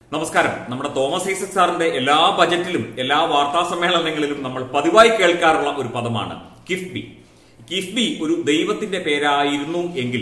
നമസ്കാരം നമ്മുടെ തോമസ് ഐസക് സാറിന്റെ എല്ലാ ബജറ്റിലും എല്ലാ വാർത്താ സമ്മേളനങ്ങളിലും നമ്മൾ പതിവായി കേൾക്കാറുള്ള ഒരു പദമാണ് കിഫ്ബി കിഫ്ബി ഒരു ദൈവത്തിന്റെ പേരായിരുന്നു എങ്കിൽ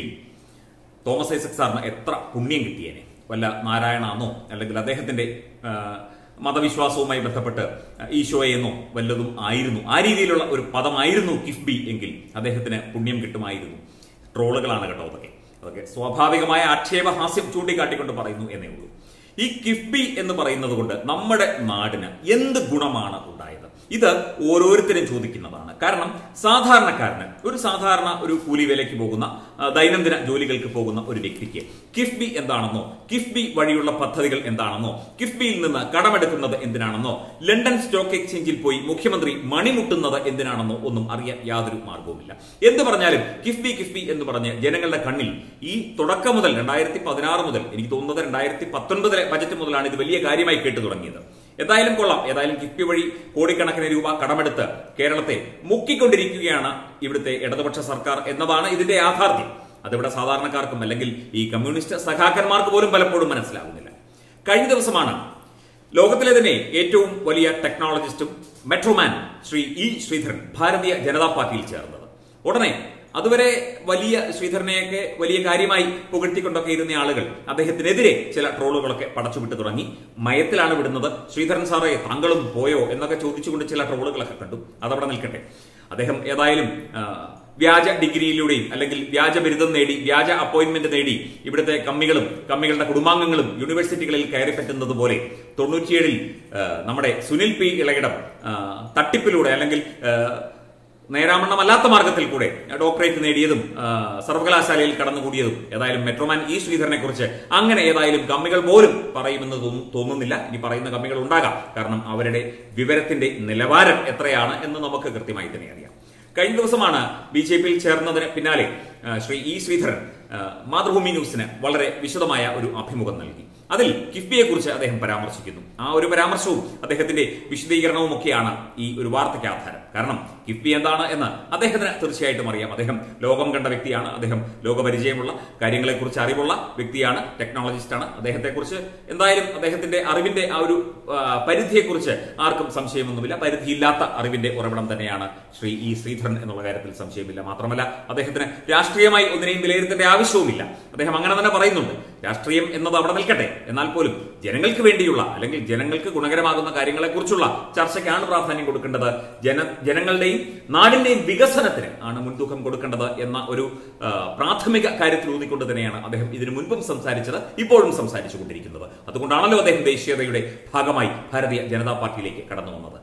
തോമസ് ഐസക് സാറിന് എത്ര പുണ്യം കിട്ടിയേനെ വല്ല നാരായണാന്നോ അല്ലെങ്കിൽ അദ്ദേഹത്തിന്റെ ആ, മതവിശ്വാസവുമായി ബന്ധപ്പെട്ട് ഈശോയെന്നോ വല്ലതും ആയിരുന്നു ആ രീതിയിലുള്ള ഒരു പദമായിരുന്നു കിഫ്ബി എങ്കിൽ അദ്ദേഹത്തിന് പുണ്യം കിട്ടുമായിരുന്നു ട്രോളുകളാണ് കേട്ടോ അതൊക്കെ അതൊക്കെ സ്വാഭാവികമായ ആക്ഷേപഹാസ്യം ചൂണ്ടിക്കാട്ടിക്കൊണ്ട് പറയുന്നു എന്നേ ഉള്ളൂ ഈ കിഫ്ബി എന്ന് പറയുന്നത് കൊണ്ട് നമ്മുടെ നാടിന് എന്ത് ഗുണമാണ് ഉണ്ടായത് ഇത് ഓരോരുത്തരും ചോദിക്കുന്നതാണ് കാരണം സാധാരണക്കാരന് ഒരു സാധാരണ ഒരു കൂലി വേലയ്ക്ക് പോകുന്ന ആ, ദൈനംദിന ജോലികൾക്ക് പോകുന്ന ഒരു വ്യക്തിക്ക് കിഫ്ബി എന്താണെന്നോ കിഫ്ബി വഴിയുള്ള പദ്ധതികൾ എന്താണെന്നോ കിഫ്ബിയിൽ നിന്ന് കടമെടുക്കുന്നത് എന്തിനാണെന്നോ ലണ്ടൻ സ്റ്റോക്ക് എക്സ്ചേഞ്ചിൽ പോയി മുഖ്യമന്ത്രി മണിമുട്ടുന്നത് എന്തിനാണെന്നോ ഒന്നും അറിയാൻ യാതൊരു മാർഗവുമില്ല എന്ത് പറഞ്ഞാലും കിഫ്ബി കിഫ്ബി എന്ന് പറഞ്ഞ് ജനങ്ങളുടെ കണ്ണിൽ ഈ തുടക്കം മുതൽ രണ്ടായിരത്തി പതിനാറ് മുതൽ എനിക്ക് തോന്നുന്നത് രണ്ടായിരത്തി പത്തൊൻപതിലെ ബജറ്റ് മുതലാണ് ഇത് വലിയ കാര്യമായി കേട്ടു തുടങ്ങിയത് എന്തായാലും കൊള്ളാം ഏതായാലും കിഫ്ബി വഴി കോടിക്കണക്കിന് രൂപ കടമെടുത്ത് കേരളത്തെ മുക്കിക്കൊണ്ടിരിക്കുകയാണ് ഇവിടുത്തെ ഇടതുപക്ഷ സർക്കാർ എന്നതാണ് ഇതിന്റെ യാഥാർത്ഥ്യം അതിവിടെ സാധാരണക്കാർക്കും അല്ലെങ്കിൽ ഈ കമ്മ്യൂണിസ്റ്റ് സഖാക്കന്മാർക്ക് പോലും പലപ്പോഴും മനസ്സിലാകുന്നില്ല കഴിഞ്ഞ ദിവസമാണ് ലോകത്തിലെ തന്നെ ഏറ്റവും വലിയ ടെക്നോളജിസ്റ്റും മെട്രോമാൻ ശ്രീ ഇ ശ്രീധരൻ ഭാരതീയ ജനതാ പാർട്ടിയിൽ ചേർന്നത് ഉടനെ അതുവരെ വലിയ ശ്രീധരനെയൊക്കെ വലിയ കാര്യമായി പുകഴ്ത്തിക്കൊണ്ടൊക്കെ ഇരുന്ന ആളുകൾ അദ്ദേഹത്തിനെതിരെ ചില ട്രോളുകളൊക്കെ പടച്ചുവിട്ട് തുടങ്ങി മയത്തിലാണ് വിടുന്നത് ശ്രീധരൻ സാറേ താങ്കളും പോയോ എന്നൊക്കെ ചോദിച്ചുകൊണ്ട് ചില ട്രോളുകളൊക്കെ കണ്ടു അതവിടെ നിൽക്കട്ടെ അദ്ദേഹം ഏതായാലും ആ, വ്യാജ ഡിഗ്രിയിലൂടെയും അല്ലെങ്കിൽ വ്യാജ ബിരുദം നേടി വ്യാജ അപ്പോയിന്റ്മെന്റ് നേടി ഇവിടുത്തെ കമ്മികളും കമ്മികളുടെ കുടുംബാംഗങ്ങളും യൂണിവേഴ്സിറ്റികളിൽ കയറി പറ്റുന്നത് പോലെ തൊണ്ണൂറ്റിയേഴിൽ ആ, നമ്മുടെ സുനിൽ പി ഇളയിടം ആ, തട്ടിപ്പിലൂടെ അല്ലെങ്കിൽ ആ, നേരാമണ്ണമല്ലാത്ത മാർഗത്തിൽ കൂടെ ഡോക്ടറേറ്റ് നേടിയതും ആ, സർവകലാശാലയിൽ കടന്നുകൂടിയതും ഏതായാലും മെട്രോമാൻ ഇ ശ്രീധരനെ കുറിച്ച് അങ്ങനെ ഏതായാലും കമ്മികൾ പോലും പറയുമെന്ന് തോന്നു- തോന്നുന്നില്ല ഇനി പറയുന്ന കമ്മികൾ ഉണ്ടാകാം കാരണം അവരുടെ വിവരത്തിന്റെ നിലവാരം എത്രയാണ് എന്ന് നമുക്ക് കൃത്യമായി തന്നെ അറിയാം കഴിഞ്ഞ ദിവസമാണ് ബി ജെ പിയിൽ ചേർന്നതിന് പിന്നാലെ ആ, ശ്രീ ഇ ശ്രീധരൻ ആ, മാതൃഭൂമി ന്യൂസിന് വളരെ വിശദമായ ഒരു അഭിമുഖം നൽകി അതിൽ കിഫ്ബിയെ കുറിച്ച് അദ്ദേഹം പരാമർശിക്കുന്നു ആ ഒരു പരാമർശവും അദ്ദേഹത്തിന്റെ വിശദീകരണവും ഒക്കെയാണ് ഈ ഒരു വാർത്തയ്ക്ക് ആധാരം കാരണം കിഫ്ബി എന്താണ് എന്ന് അദ്ദേഹത്തിന് തീർച്ചയായിട്ടും അറിയാം അദ്ദേഹം ലോകം കണ്ട വ്യക്തിയാണ് അദ്ദേഹം ലോകപരിചയമുള്ള കാര്യങ്ങളെക്കുറിച്ച് അറിവുള്ള വ്യക്തിയാണ് ടെക്നോളജിസ്റ്റാണ് അദ്ദേഹത്തെക്കുറിച്ച് എന്തായാലും അദ്ദേഹത്തിന്റെ അറിവിന്റെ ആ ഒരു ആ, പരിധിയെക്കുറിച്ച് ആർക്കും സംശയമൊന്നുമില്ല പരിധിയില്ലാത്ത അറിവിന്റെ ഉറവിടം തന്നെയാണ് ശ്രീ ഇ ശ്രീധരൻ എന്നുള്ള കാര്യത്തിൽ സംശയമില്ല മാത്രമല്ല അദ്ദേഹത്തിന് രാഷ്ട്രീയമായി ഒന്നിനെയും വിലയിരുത്തേണ്ട ആവശ്യവുമില്ല അദ്ദേഹം അങ്ങനെ തന്നെ പറയുന്നുണ്ട് രാഷ്ട്രീയം എന്നത് അവിടെ നിൽക്കട്ടെ എന്നാൽ പോലും ജനങ്ങൾക്ക് വേണ്ടിയുള്ള അല്ലെങ്കിൽ ജനങ്ങൾക്ക് ഗുണകരമാകുന്ന കാര്യങ്ങളെക്കുറിച്ചുള്ള ചർച്ചയ്ക്കാണ് പ്രാധാന്യം കൊടുക്കേണ്ടത് ജന ജനങ്ങളുടെയും നാടിന്റെയും വികസനത്തിന് ആണ് മുൻതൂക്കം കൊടുക്കേണ്ടത് എന്ന ഒരു ആ, പ്രാഥമിക കാര്യത്തിൽ ഊന്നിക്കൊണ്ട് തന്നെയാണ് അദ്ദേഹം ഇതിനു മുൻപും സംസാരിച്ചത് ഇപ്പോഴും സംസാരിച്ചു കൊണ്ടിരിക്കുന്നത് അതുകൊണ്ടാണല്ലോ അദ്ദേഹം ദേശീയതയുടെ ഭാഗമായി ഭാരതീയ ജനതാ പാർട്ടിയിലേക്ക് കടന്നു വന്നത്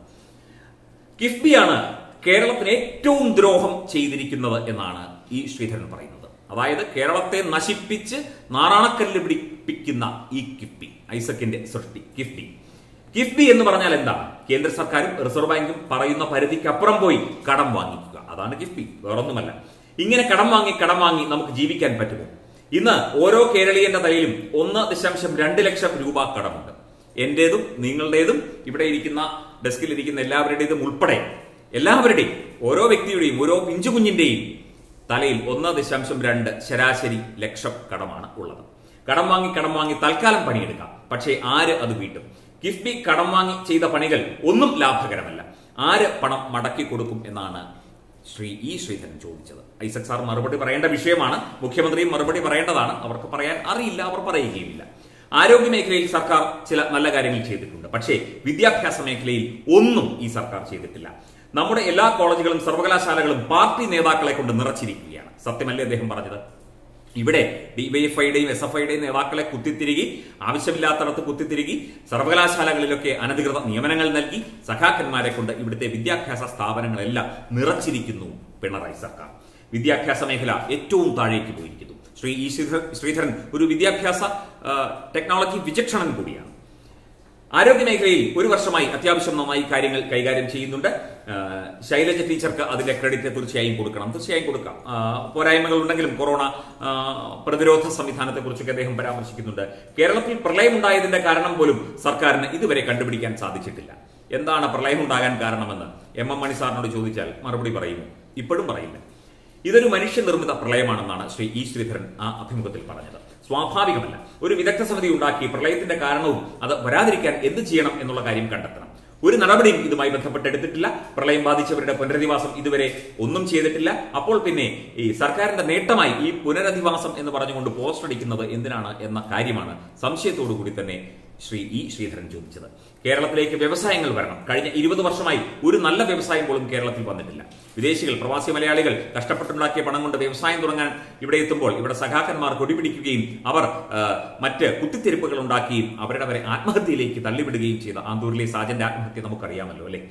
കിഫ്ബിയാണ് കേരളത്തിന് ഏറ്റവും ദ്രോഹം ചെയ്തിരിക്കുന്നത് എന്നാണ് ഈ ശ്രീധരൻ പറയുന്നത് അതായത് കേരളത്തെ നശിപ്പിച്ച് നാറാണക്കല്ല് പിടിപ്പിക്കുന്ന ഈ കിഫ്ബി ഐസക്കിന്റെ സൃഷ്ടി കിഫ്ബി കിഫ്ബി എന്ന് പറഞ്ഞാൽ എന്താണ് കേന്ദ്ര സർക്കാരും റിസർവ് ബാങ്കും പറയുന്ന പരിധിക്കപ്പുറം പോയി കടം വാങ്ങിക്കുക അതാണ് കിഫ്ബി വേറൊന്നുമല്ല ഇങ്ങനെ കടം വാങ്ങി കടം വാങ്ങി നമുക്ക് ജീവിക്കാൻ പറ്റുമോ ഇന്ന് ഓരോ കേരളീയന്റെ തലയിലും ഒന്ന് ദശാംശം രണ്ട് ലക്ഷം രൂപ കടമുണ്ട് എന്റേതും നിങ്ങളുടേതും ഇവിടെ ഇരിക്കുന്ന ഡെസ്കിൽ ഇരിക്കുന്ന എല്ലാവരുടേതും ഉൾപ്പെടെ എല്ലാവരുടെയും ഓരോ വ്യക്തിയുടെയും ഓരോ പിഞ്ചു കുഞ്ഞിന്റെയും തലയിൽ ഒന്ന് ദശാംശം രണ്ട് ശരാശരി ലക്ഷം കടമാണ് ഉള്ളത് കടം വാങ്ങി കടം വാങ്ങി തൽക്കാലം പണിയെടുക്കാം പക്ഷേ ആര് അത് വീട്ടും കിഫ്ബി കടം വാങ്ങി ചെയ്ത പണികൾ ഒന്നും ലാഭകരമല്ല ആര് പണം മടക്കി കൊടുക്കും എന്നാണ് ശ്രീ ഇ ശ്രീധരൻ ചോദിച്ചത് ഐസക് സാർ മറുപടി പറയേണ്ട വിഷയമാണ് മുഖ്യമന്ത്രിയും മറുപടി പറയേണ്ടതാണ് അവർക്ക് പറയാൻ അറിയില്ല അവർ പറയുകയുമില്ല ആരോഗ്യ മേഖലയിൽ സർക്കാർ ചില നല്ല കാര്യങ്ങൾ ചെയ്തിട്ടുണ്ട് പക്ഷേ വിദ്യാഭ്യാസ മേഖലയിൽ ഒന്നും ഈ സർക്കാർ ചെയ്തിട്ടില്ല നമ്മുടെ എല്ലാ കോളേജുകളും സർവകലാശാലകളും പാർട്ടി നേതാക്കളെ കൊണ്ട് നിറച്ചിരിക്കുകയാണ് സത്യമല്ലേ അദ്ദേഹം പറഞ്ഞത് ഇവിടെ ഡിവൈഎഫ്ഐയുടെയും എസ് എഫ് ഐയുടെയും നേതാക്കളെ കുത്തിത്തിരികി ആവശ്യമില്ലാത്തടത്ത് കുത്തിത്തിരികി സർവകലാശാലകളിലൊക്കെ അനധികൃത നിയമനങ്ങൾ നൽകി സഖാക്കന്മാരെ കൊണ്ട് ഇവിടുത്തെ വിദ്യാഭ്യാസ സ്ഥാപനങ്ങളെല്ലാം നിറച്ചിരിക്കുന്നു പിണറായി സർക്കാർ വിദ്യാഭ്യാസ മേഖല ഏറ്റവും താഴേക്ക് പോയിരിക്കുന്നു ശ്രീ ഇ ശ്രീധർ- ശ്രീധരൻ ഒരു വിദ്യാഭ്യാസ ആ, ടെക്നോളജി വിചക്ഷണൻ കൂടിയാണ് ആരോഗ്യ മേഖലയിൽ ഒരു വർഷമായി അത്യാവശ്യം നന്നായി കാര്യങ്ങൾ കൈകാര്യം ചെയ്യുന്നുണ്ട് ആ, ശൈലജ ടീച്ചർക്ക് അതിന്റെ ക്രെഡിറ്റ് തീർച്ചയായും കൊടുക്കണം തീർച്ചയായും കൊടുക്കാം ആ, പോരായ്മകൾ ഉണ്ടെങ്കിലും കൊറോണ ആ, പ്രതിരോധ സംവിധാനത്തെ കുറിച്ചൊക്കെ അദ്ദേഹം പരാമർശിക്കുന്നുണ്ട് കേരളത്തിൽ പ്രളയമുണ്ടായതിന്റെ കാരണം പോലും സർക്കാരിന് ഇതുവരെ കണ്ടുപിടിക്കാൻ സാധിച്ചിട്ടില്ല എന്താണ് പ്രളയം ഉണ്ടാകാൻ കാരണമെന്ന് എം എം മണി സാറിനോട് ചോദിച്ചാൽ മറുപടി പറയുമോ ഇപ്പോഴും പറയില്ല ഇതൊരു മനുഷ്യനിർമ്മിത പ്രളയമാണെന്നാണ് ശ്രീ ഇ ശ്രീധരൻ ആ അഭിമുഖത്തിൽ പറഞ്ഞത് സ്വാഭാവികമല്ല ഒരു വിദഗ്ധ സമിതി ഉണ്ടാക്കി പ്രളയത്തിന്റെ കാരണവും അത് വരാതിരിക്കാൻ എന്ത് ചെയ്യണം എന്നുള്ള കാര്യം കണ്ടെത്തണം ഒരു നടപടിയും ഇതുമായി ബന്ധപ്പെട്ട് എടുത്തിട്ടില്ല പ്രളയം ബാധിച്ചവരുടെ പുനരധിവാസം ഇതുവരെ ഒന്നും ചെയ്തിട്ടില്ല അപ്പോൾ പിന്നെ ഈ സർക്കാരിന്റെ നേട്ടമായി ഈ പുനരധിവാസം എന്ന് പറഞ്ഞുകൊണ്ട് പോസ്റ്റർ അടിക്കുന്നത് എന്തിനാണ് എന്ന കാര്യമാണ് സംശയത്തോടു കൂടി തന്നെ ശ്രീ ഇ ശ്രീധരൻ ചോദിച്ചത് കേരളത്തിലേക്ക് വ്യവസായങ്ങൾ വരണം കഴിഞ്ഞ ഇരുപത് വർഷമായി ഒരു നല്ല വ്യവസായം പോലും കേരളത്തിൽ വന്നിട്ടില്ല വിദേശികൾ പ്രവാസി മലയാളികൾ കഷ്ടപ്പെട്ടുണ്ടാക്കിയ പണം കൊണ്ട് വ്യവസായം തുടങ്ങാൻ ഇവിടെ എത്തുമ്പോൾ ഇവിടെ സഖാക്കന്മാർ കൊടിപിടിക്കുകയും അവർ ആ, മറ്റ് കുത്തിത്തിരിപ്പുകൾ ഉണ്ടാക്കുകയും അവരുടെ വരെ ആത്മഹത്യയിലേക്ക് തള്ളിവിടുകയും ചെയ്ത ആന്തൂരിലെ സാജന്റെ ആത്മഹത്യ നമുക്കറിയാമല്ലോ അല്ലെ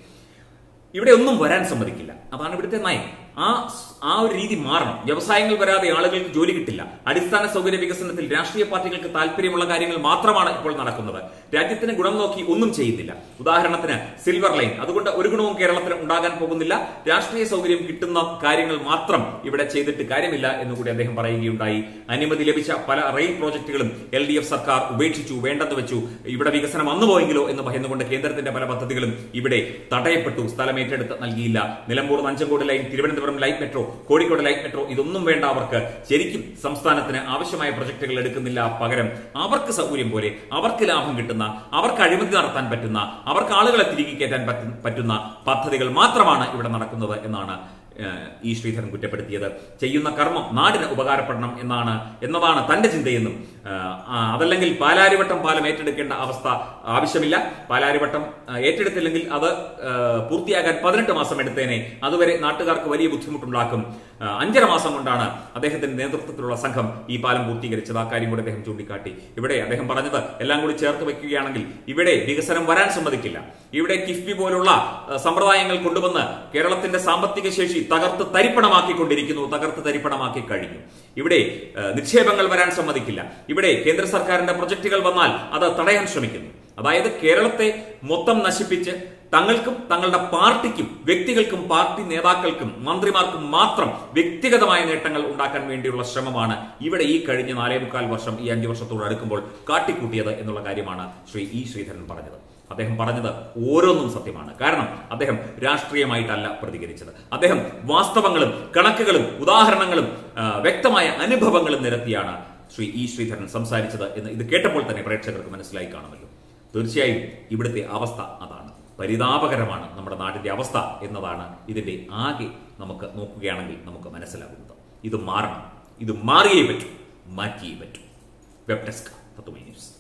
ഇവിടെ ഒന്നും വരാൻ സമ്മതിക്കില്ല അതാണ് ഇവിടുത്തെ നയം ആ ആ ഒരു രീതി മാറണം വ്യവസായങ്ങൾ വരാതെ ആളുകൾക്ക് ജോലി കിട്ടില്ല അടിസ്ഥാന സൗകര്യ വികസനത്തിൽ രാഷ്ട്രീയ പാർട്ടികൾക്ക് താല്പര്യമുള്ള കാര്യങ്ങൾ മാത്രമാണ് ഇപ്പോൾ നടക്കുന്നത് രാജ്യത്തിന് ഗുണം നോക്കി ഒന്നും ചെയ്യുന്നില്ല ഉദാഹരണത്തിന് സിൽവർ ലൈൻ അതുകൊണ്ട് ഒരു ഗുണവും കേരളത്തിന് ഉണ്ടാകാൻ പോകുന്നില്ല രാഷ്ട്രീയ സൗകര്യം കിട്ടുന്ന കാര്യങ്ങൾ മാത്രം ഇവിടെ ചെയ്തിട്ട് കാര്യമില്ല എന്നുകൂടി അദ്ദേഹം പറയുകയുണ്ടായി അനുമതി ലഭിച്ച പല റെയിൽ പ്രോജക്റ്റുകളും എൽ ഡി എഫ് സർക്കാർ ഉപേക്ഷിച്ചു വേണ്ടെന്ന് വെച്ചു ഇവിടെ വികസനം വന്നു പോയെങ്കിലോ എന്ന് ഭയന്നുകൊണ്ട് കേന്ദ്രത്തിന്റെ പല പദ്ധതികളും ഇവിടെ തടയപ്പെട്ടു സ്ഥലം ഏറ്റെടുത്ത് നൽകിയില്ല Nilambur Nanjangud line Thiruvananthapuram light metro Kozhikode light metro ഇതൊന്നും വേണ്ട അവർക്ക് ശരിക്കും സംസ്ഥാനത്തിന് ആവശ്യമായ പ്രൊജക്ടുകൾ എടുക്കുന്നില്ല പകരം അവർക്ക് സൗകര്യം പോലെ അവർക്ക് ലാഭം കിട്ടുന്ന അവർക്ക് അഴിമതി നടത്താൻ പറ്റുന്ന അവർക്ക് ആളുകളെ തിരികെ കയറ്റാൻ പറ്റു- പറ്റുന്ന പദ്ധതികൾ മാത്രമാണ് ഇവിടെ നടക്കുന്നത് എന്നാണ് ഏഹ്, ഈ ശ്രീധരൻ കുറ്റപ്പെടുത്തിയത് ചെയ്യുന്ന കർമ്മം നാടിന് ഉപകാരപ്പെടണം എന്നാണ് എന്നതാണ് തന്റെ ചിന്തയെന്നും ഏഹ്, ആ, അതല്ലെങ്കിൽ പാലാരിവട്ടം പാലം ഏറ്റെടുക്കേണ്ട അവസ്ഥ ആവശ്യമില്ല പാലാരിവട്ടം ആ, ഏറ്റെടുത്തില്ലെങ്കിൽ അത് ഏഹ്, പൂർത്തിയാകാൻ പതിനെട്ട് മാസം എടുത്തേനെ അതുവരെ നാട്ടുകാർക്ക് വലിയ ബുദ്ധിമുട്ടുണ്ടാക്കും ആ, അഞ്ചര മാസം കൊണ്ടാണ് അദ്ദേഹത്തിന്റെ നേതൃത്വത്തിലുള്ള സംഘം ഈ പാലം പൂർത്തീകരിച്ചത് ആ കാര്യം കൂടി അദ്ദേഹം ചൂണ്ടിക്കാട്ടി ഇവിടെ അദ്ദേഹം പറഞ്ഞത് എല്ലാം കൂടി ചേർത്ത് വെക്കുകയാണെങ്കിൽ ഇവിടെ വികസനം വരാൻ സമ്മതിക്കില്ല ഇവിടെ കിഫ്ബി പോലുള്ള ആ, സമ്പ്രദായങ്ങൾ കൊണ്ടുവന്ന് കേരളത്തിന്റെ സാമ്പത്തിക ശേഷി തകർത്ത് തരിപ്പണമാക്കിക്കൊണ്ടിരിക്കുന്നു തകർത്ത് തരിപ്പണമാക്കി കഴിഞ്ഞു ഇവിടെ ആ, നിക്ഷേപങ്ങൾ വരാൻ സമ്മതിക്കില്ല ഇവിടെ കേന്ദ്ര സർക്കാരിന്റെ പ്രൊജക്ടുകൾ വന്നാൽ അത് തടയാൻ ശ്രമിക്കുന്നു അതായത് കേരളത്തെ മൊത്തം നശിപ്പിച്ച് തങ്ങൾക്കും തങ്ങളുടെ പാർട്ടിക്കും വ്യക്തികൾക്കും പാർട്ടി നേതാക്കൾക്കും മന്ത്രിമാർക്കും മാത്രം വ്യക്തിഗതമായ നേട്ടങ്ങൾ ഉണ്ടാക്കാൻ വേണ്ടിയുള്ള ശ്രമമാണ് ഇവിടെ ഈ കഴിഞ്ഞ നാലേ മുക്കാൽ വർഷം ഈ അഞ്ചു വർഷത്തോട് അടുക്കുമ്പോൾ കാട്ടിക്കൂട്ടിയത് എന്നുള്ള കാര്യമാണ് ശ്രീ ഇ ശ്രീധരൻ പറഞ്ഞത് അദ്ദേഹം പറഞ്ഞത് ഓരോന്നും സത്യമാണ് കാരണം അദ്ദേഹം രാഷ്ട്രീയമായിട്ടല്ല പ്രതികരിച്ചത് അദ്ദേഹം വാസ്തവങ്ങളും കണക്കുകളും ഉദാഹരണങ്ങളും ആ, വ്യക്തമായ അനുഭവങ്ങളും നിരത്തിയാണ് ശ്രീ ഇ ശ്രീധരൻ സംസാരിച്ചത് എന്ന് ഇത് കേട്ടപ്പോൾ തന്നെ പ്രേക്ഷകർക്ക് മനസ്സിലായി കാണുമല്ലോ തീർച്ചയായും ഇവിടുത്തെ അവസ്ഥ അതാണ് പരിതാപകരമാണ് നമ്മുടെ നാടിന്റെ അവസ്ഥ എന്നതാണ് ഇതിന്റെ ആകെ നമുക്ക് നോക്കുകയാണെങ്കിൽ നമുക്ക് മനസ്സിലാകുന്നത് ഇത് മാറണം ഇത് മാറിയേ പറ്റൂ മാറ്റിയേ പറ്റൂ വെബ് ഡെസ്ക് തത്വമൈ ന്യൂസ്